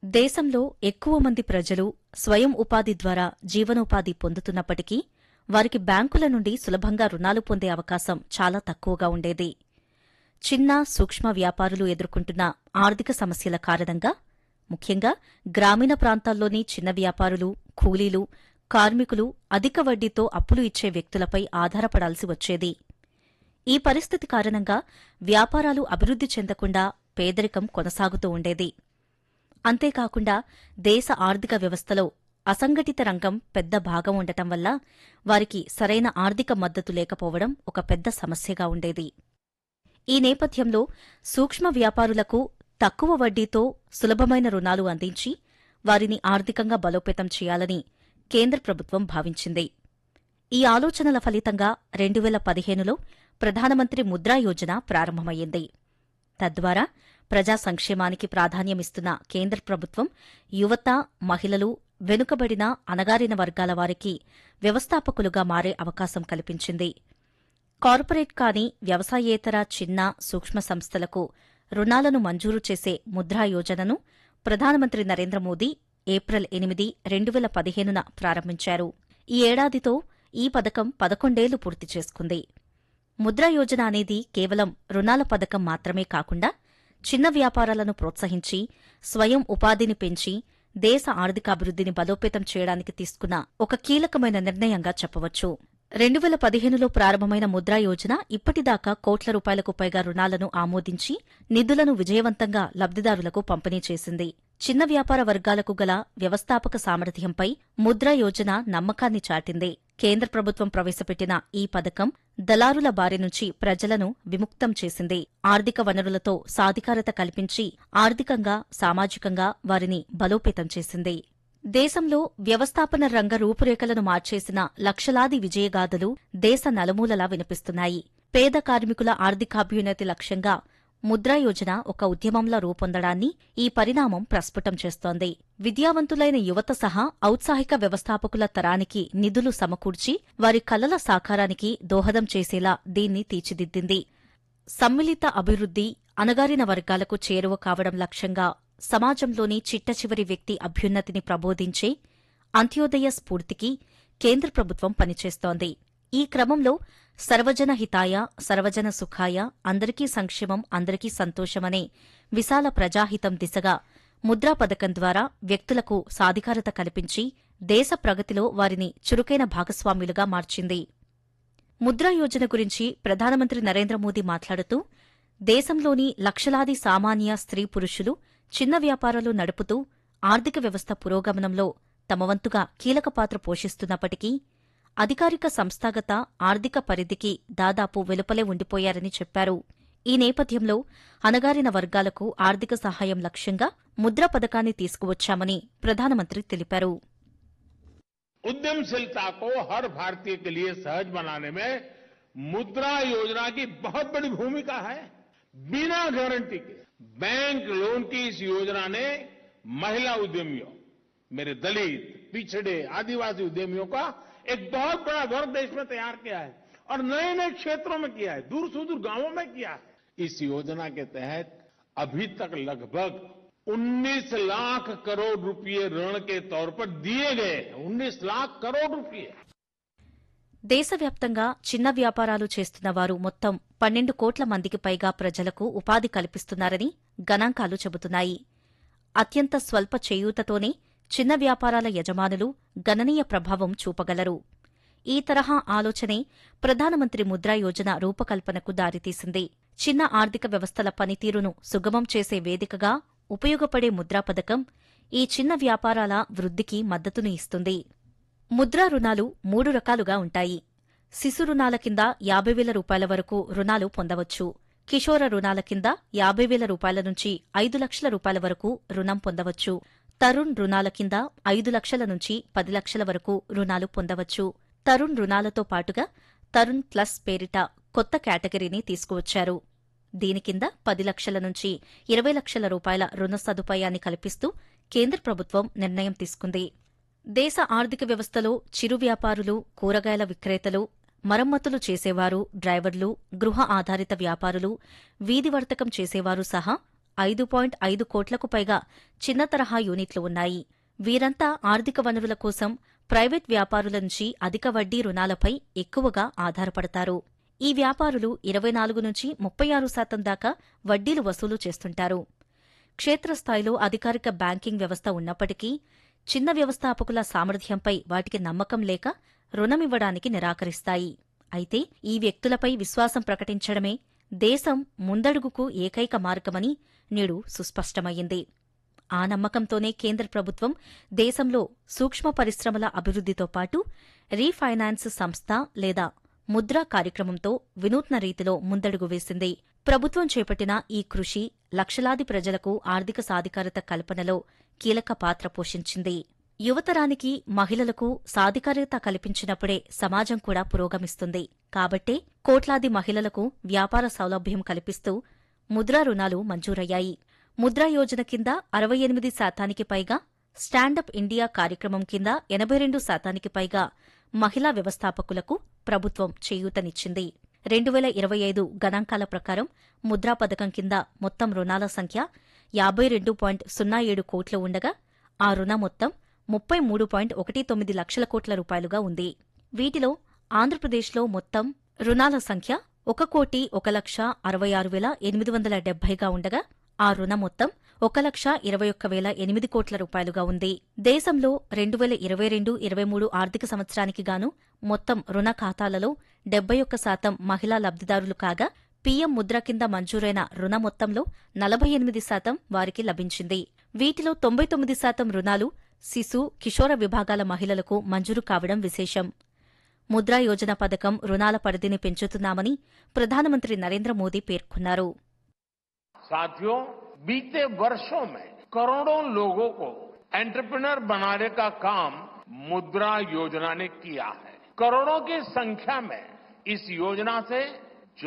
దేశంలో ఎక్కువ మంది ప్రజలు స్వయం ఉపాధి ద్వారా జీవనోపాధి పొందుతున్నప్పటికీ వారికి బ్యాంకుల నుండి సులభంగా రుణాలు పొందే అవకాశం చాలా తక్కువగా ఉండేది చిన్న సూక్ష్మ వ్యాపారులు ఎదుర్కొంటున్న ఆర్థిక సమస్యల కారణంగా ముఖ్యంగా గ్రామీణ ప్రాంతాల్లోని చిన్న వ్యాపారులు కూలీలు కార్మికులు అధిక వడ్డీతో అప్పులు ఇచ్చే వ్యక్తులపై ఆధారపడాల్సి వచ్చేది ఈ పరిస్థితి కారణంగా వ్యాపారాలు అభివృద్ధి చెందకుండా పేదరికం కొనసాగుతూ ఉండేది అంతేకాకుండా దేశ ఆర్థిక వ్యవస్థలో అసంఘటిత రంగం పెద్ద భాగం ఉండటం వల్ల వారికి సరైన ఆర్థిక మద్దతు లేకపోవడం ఒక పెద్ద సమస్యగా ఉండేది ఈ నేపథ్యంలో సూక్ష్మ వ్యాపారులకు తక్కువ వడ్డీతో సులభమైన రుణాలు అందించి వారిని ఆర్థికంగా బలోపేతం చేయాలని కేంద్ర ప్రభుత్వం భావించింది ఈ ఆలోచనల ఫలితంగా రెండు వేల పదిహేనులో ప్రధానమంత్రి ముద్రా యోజన ప్రారంభమయ్యింది తద్వారా ప్రజా సంక్షేమానికి ప్రాధాన్యమిస్తున్న కేంద్ర ప్రభుత్వం యువత మహిళలు వెనుకబడిన అణగారిన వర్గాల వారికి వ్యవస్థాపకులుగా మారే అవకాశం కల్పించింది కార్పొరేట్ కాని వ్యవసాయేతర చిన్న సూక్ష్మ సంస్థలకు రుణాలను మంజూరు చేసే ముద్రా యోజనను ప్రధానమంత్రి నరేంద్ర మోదీ ఏప్రిల్ ఎనిమిది రెండు వేల పదిహేనున ప్రారంభించారు ఈ ఏడాదితో ఈ పథకం పదకొండేళ్లు పూర్తి చేసుకుంది ముద్రా యోజన అనేది కేవలం రుణాల పథకం మాత్రమే కాకుండా చిన్న వ్యాపారాలను ప్రోత్సహించి స్వయం ఉపాధిని పెంచి దేశ ఆర్థికాభివృద్ధిని బలోపేతం చేయడానికి తీసుకున్న ఒక కీలకమైన నిర్ణయంగా చెప్పవచ్చు రెండు వేల పదిహేనులో ప్రారంభమైన ముద్రా యోజన ఇప్పటిదాకా కోట్ల రూపాయలకు పైగా రుణాలను ఆమోదించి నిధులను విజయవంతంగా లబ్దిదారులకు పంపిణీ చేసింది చిన్న వ్యాపార వర్గాలకు గల వ్యవస్థాపక సామర్థ్యంపై ముద్రా యోజన నమ్మకాన్ని చాటింది కేంద్ర ప్రభుత్వం ప్రవేశపెట్టిన ఈ పథకం దళారుల బారి నుంచి ప్రజలను విముక్తం చేసింది ఆర్థిక వనరులతో సాధికారత కల్పించి ఆర్థికంగా సామాజికంగా వారిని బలోపేతం చేసింది దేశంలో వ్యవస్థాపన రంగ రూపురేఖలను మార్చేసిన లక్షలాది విజయగాథలు దేశ నలుమూలలా వినిపిస్తున్నాయి పేద కార్మికుల ఆర్థికాభ్యున్నతి లక్ష్యంగా ముద్రా యోజన ఒక ఉద్యమంలా రూపొందడాన్ని ఈ పరిణామం ప్రస్ఫుటం చేస్తోంది విద్యావంతులైన యువత సహా ఔత్సాహిక వ్యవస్థాపకుల తరానికి నిధులు సమకూర్చి వారి కలల సాకారానికి దోహదం చేసేలా దీన్ని తీర్చిదిద్దింది సమ్మిళిత అభివృద్ధి అణగారిన వర్గాలకు చేరువ కావడం లక్ష్యంగా సమాజంలోని చిట్టచివరి వ్యక్తి అభ్యున్నతిని ప్రబోధించే అంత్యోదయ స్ఫూర్తికి కేంద్ర ప్రభుత్వం పనిచేస్తోంది ఈ క్రమంలో సర్వజన హితాయ సర్వజన సుఖాయ అందరికీ సంక్షేమం అందరికీ సంతోషమనే విశాల ప్రజాహితం దిశగా ముద్రా పథకం ద్వారా వ్యక్తులకు సాధికారత కల్పించి దేశ ప్రగతిలో వారిని చురుకైన భాగస్వాములుగా మార్చింది ముద్రా యోజన గురించి ప్రధానమంత్రి నరేంద్ర మోదీ మాట్లాడుతూ దేశంలోని లక్షలాది సామాన్య స్త్రీ పురుషులు చిన్న వ్యాపారాలు నడుపుతూ ఆర్థిక వ్యవస్థ పురోగమనంలో తమ వంతుగా కీలక పాత్ర పోషిస్తున్నప్పటికీ అధికారిక సంస్థాగత ఆర్థిక పరిధికి దాదాపు వెలుపలే ఉండిపోయారని చెప్పారు ఈ నేపథ్యంలో అణగారిన వర్గాలకు ఆర్థిక సహాయం లక్ష్యంగా ముద్రా పథకాన్ని తీసుకువచ్చామని ప్రధానమంత్రి తెలిపారు उद्यमशीलता को हर भारतीय के लिए सहज बनाने में मुद्रा योजना की बहुत बड़ी भूमिका है बिना गारंटी के बैंक लोन की इस योजना ने महिला उद्यमियों मेरे दलित पिछड़े आदिवासी उद्यमियों का एक बहुत बड़ा वर्ग देश में तैयार किया है और नए नए क्षेत्रों में किया है दूर सुदूर गांवों में किया है इस योजना के तहत अभी तक लगभग 19 लाख करोड़ रुपए ऋण के तौर पर दिए गए 19 लाख करोड़ रुपए దేశవ్యాప్తంగా చిన్న వ్యాపారాలు చేస్తున్న వారు మొత్తం పన్నెండు కోట్ల మందికి పైగా ప్రజలకు ఉపాధి కల్పిస్తున్నారని గణాంకాలు చెబుతున్నాయి అత్యంత స్వల్ప చేయూతతోనే చిన్న వ్యాపారాల యజమానులు గణనీయ ప్రభావం చూపగలరు ఈ తరహా ఆలోచనే ప్రధానమంత్రి ముద్రా యోజన రూపకల్పనకు దారితీసింది చిన్న ఆర్థిక వ్యవస్థల పనితీరును సుగమం చేసే వేదికగా ఉపయోగపడే ముద్రా పథకం ఈ చిన్న వ్యాపారాల వృద్ధికి మద్దతును ఇస్తుంది ముద్రా రుణాలు మూడు రకాలుగా ఉంటాయి శిశు రుణాల కింద యాభై వేల రూపాయల వరకు రుణాలు పొందవచ్చు కిషోర రుణాల కింద యాభై వేల రూపాయల నుంచి ఐదు లక్షల రూపాయల వరకు రుణం పొందవచ్చు తరుణ్ రుణాల కింద ఐదు లక్షల నుంచి పది లక్షల వరకు రుణాలు పొందవచ్చు తరుణ్ రుణాలతో పాటుగా తరుణ్ ప్లస్ పేరిట కొత్త కేటగిరీని తీసుకువచ్చారు దీని కింద పది లక్షల నుంచి ఇరవై లక్షల రూపాయల రుణ సదుపాయాన్ని కల్పిస్తూ కేంద్ర ప్రభుత్వం నిర్ణయం తీసుకుంది దేశ ఆర్థిక వ్యవస్థలో చిరు వ్యాపారులు కూరగాయల విక్రేతలు మరమ్మతులు చేసేవారు డ్రైవర్లు గృహ ఆధారిత వ్యాపారులు వీధి వర్తకం చేసేవారు సహా ఐదు పాయింట్ ఐదు కోట్లకు పైగా చిన్న తరహా యూనిట్లు ఉన్నాయి వీరంతా ఆర్థిక వనరుల కోసం ప్రైవేట్ వ్యాపారుల నుంచి అధిక వడ్డీ రుణాలపై ఎక్కువగా ఆధారపడతారు ఈ వ్యాపారులు ఇరవై నాలుగు నుంచి ముప్పై ఆరు శాతం దాకా వడ్డీలు వసూలు చేస్తుంటారు క్షేత్రస్థాయిలో అధికారిక బ్యాంకింగ్ వ్యవస్థ ఉన్నప్పటికీ చిన్న వ్యవస్థాపకుల సామర్థ్యంపై వాటికి నమ్మకం లేక రుణమివ్వడానికి నిరాకరిస్తాయి అయితే ఈ వ్యక్తులపై విశ్వాసం ప్రకటించడమే దేశం ముందడుగుకు ఏకైక మార్గమని నేడు సుస్పష్టమయ్యింది ఆ నమ్మకంతోనే కేంద్ర ప్రభుత్వం దేశంలో సూక్ష్మ పరిశ్రమల అభివృద్దితో పాటు రీఫైనాన్స్ సంస్థ లేదా ముద్రా కార్యక్రమంతో వినూత్న రీతిలో ముందడుగు వేసింది ప్రభుత్వం చేపట్టిన ఈ కృషి లక్షలాది ప్రజలకు ఆర్థిక సాధికారత కల్పనలో కీలక పాత్ర పోషించింది యువతరానికి మహిళలకు సాధికారత కల్పించినప్పుడే సమాజం కూడా పురోగమిస్తుంది కాబట్టే కోట్లాది మహిళలకు వ్యాపార సౌలభ్యం కల్పిస్తూ ముద్రా రుణాలు మంజూరయ్యాయి ముద్రా యోజన కింద అరవై ఎనిమిది శాతానికి పైగా స్టాండప్ ఇండియా కార్యక్రమం కింద ఎనభై రెండు శాతానికి పైగా మహిళా వ్యవస్థాపకులకు ప్రభుత్వం చేయూతనిచ్చింది రెండు వేల ఇరవై ఐదు గణాంకాల ప్రకారం ముద్రా పథకం కింద మొత్తం రుణాల సంఖ్య యాభై రెండు పాయింట్ సున్నా ఏడు కోట్లు ఉండగా ఆ రుణ మొత్తం ముప్పై మూడు పాయింట్ ఒకటి తొమ్మిది లక్షల కోట్ల రూపాయలుగా ఉంది వీటిలో ఆంధ్రప్రదేశ్లో మొత్తం రుణాల సంఖ్య ఒక కోటి ఒక లక్ష అరవై ఆరు వేల ఎనిమిది వందల డెబ్బైగా ఉండగా ఆ రుణ మొత్తం ఒక లక్ష ఇరవై ఒక్క వేల ఎనిమిది కోట్ల రూపాయలుగా ఉంది దేశంలో రెండు వేల ఇరవై రెండు ఇరవై మూడు ఆర్థిక సంవత్సరానికి గాను మొత్తం రుణ ఖాతాలలో డెబ్బై ఒక్క శాతం మహిళా లబ్దిదారులు కాగా పీఎం ముద్ర కింద మంజూరైన రుణ మొత్తంలో నలభై ఎనిమిది శాతం వారికి లభించింది వీటిలో తొంభై తొమ్మిది శాతం రుణాలు శిశు కిషోర విభాగాల మహిళలకు మంజూరు కావడం విశేషం ముద్రా యోజన పథకం రుణాల పరిధిని పెంచుతున్నామని ప్రధానమంత్రి నరేంద్ర మోదీ పేర్కొన్నారు साथियों बीते वर्षों में करोड़ों लोगों को एंटरप्रेन्योर बनाने का काम मुद्रा योजना ने किया है करोड़ों की संख्या में इस योजना से